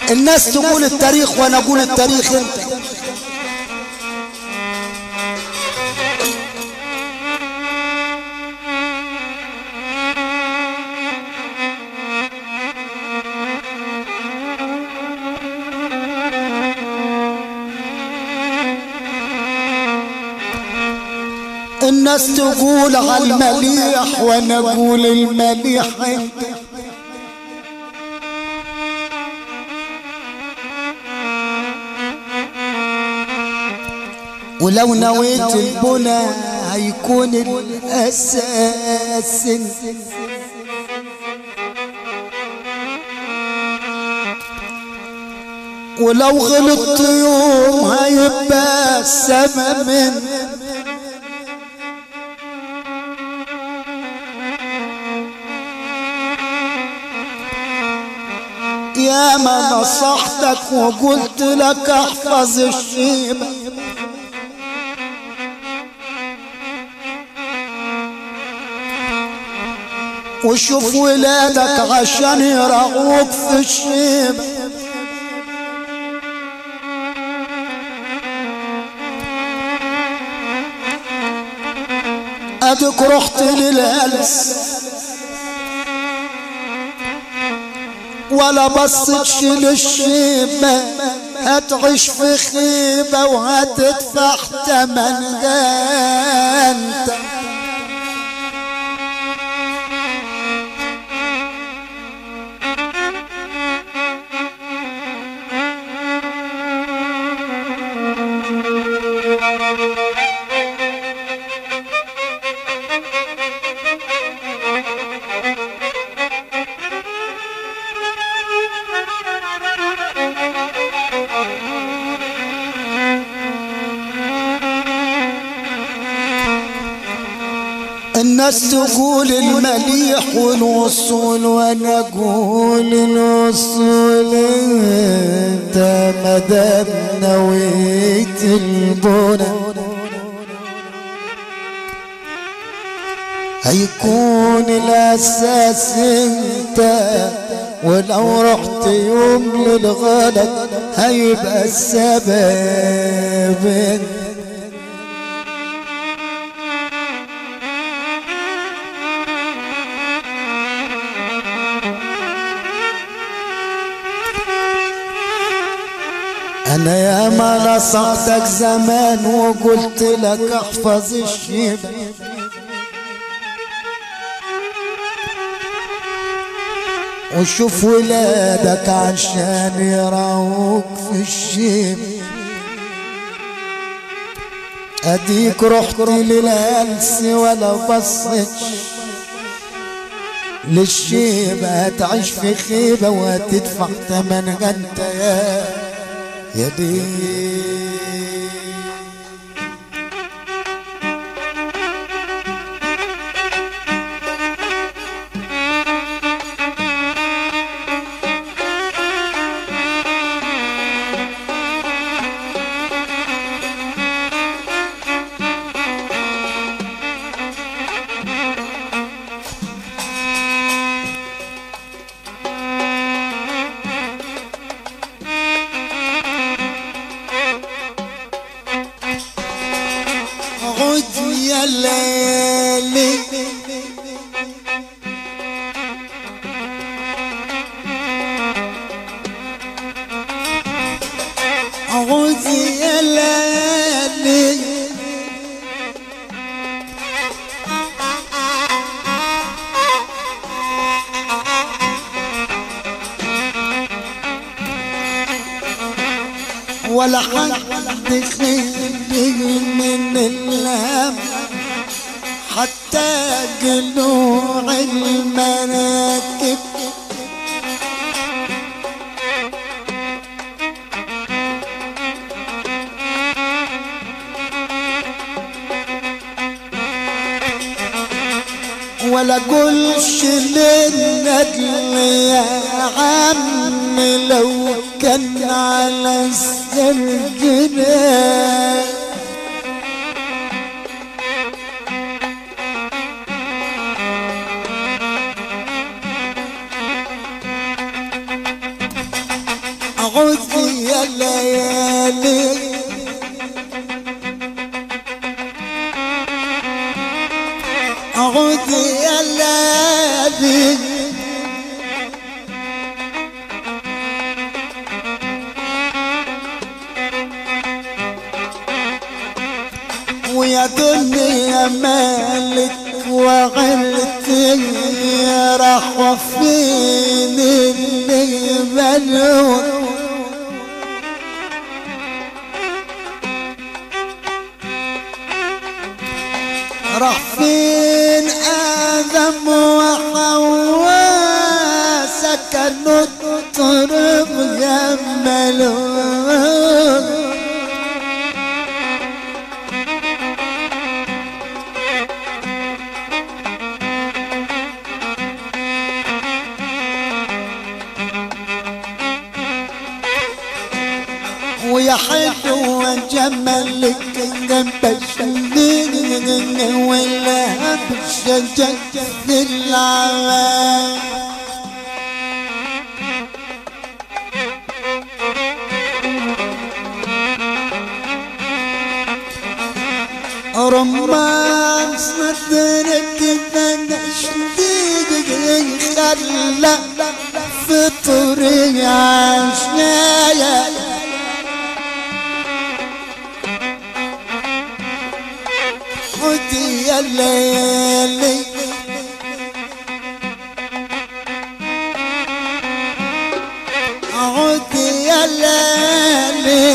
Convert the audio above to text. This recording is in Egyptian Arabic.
الناس تقول التاريخ وانا اقول التاريخ انت الناس تقول على المليح وانا اقول المليح انت ولو نويت البنى هيكون الاساس انت ولو غلطت يوم هيبقى السما من يا ما نصحتك وقلت لك احفظ الشيبة وشوف ولادك عشان يرعوك في الشيبة ادك رحت للهلس ولا بصتش للشيبة هتعيش في خيبة وهتدفع تمن انت الناس تقول المليح والوصول وانا اقول الوصول انت مدام نويت البنى هيكون الاساس انت ولو رحت يوم للغلط هيبقى السبب انت انا يا ما نصحتك زمان وقلت لك احفظ الشيبة وشوف ولادك عشان يراوك في الشيب اديك رحت للانس ولا بصتش للشيبة هتعيش في خيبة وهتدفع تمن انت يا يا دي عد يا ليلي عد يا ليلي ولا حد خير من الهم حتى جلوع المراكب ولا قولش للندل يا عم لو كان على السرجنا عودي يا ليالي ويا دنيا مالك وغلتي راح وفيني اللي ملوك راح فين آدم وحواء سكنوا الطرب يا ملوك ويا حلو جمالك جنب الشمين ولا بشجر العوام رمان صدرك فنشديد خلى فطري عشايا خدي يا الليالي عودي يا الليالي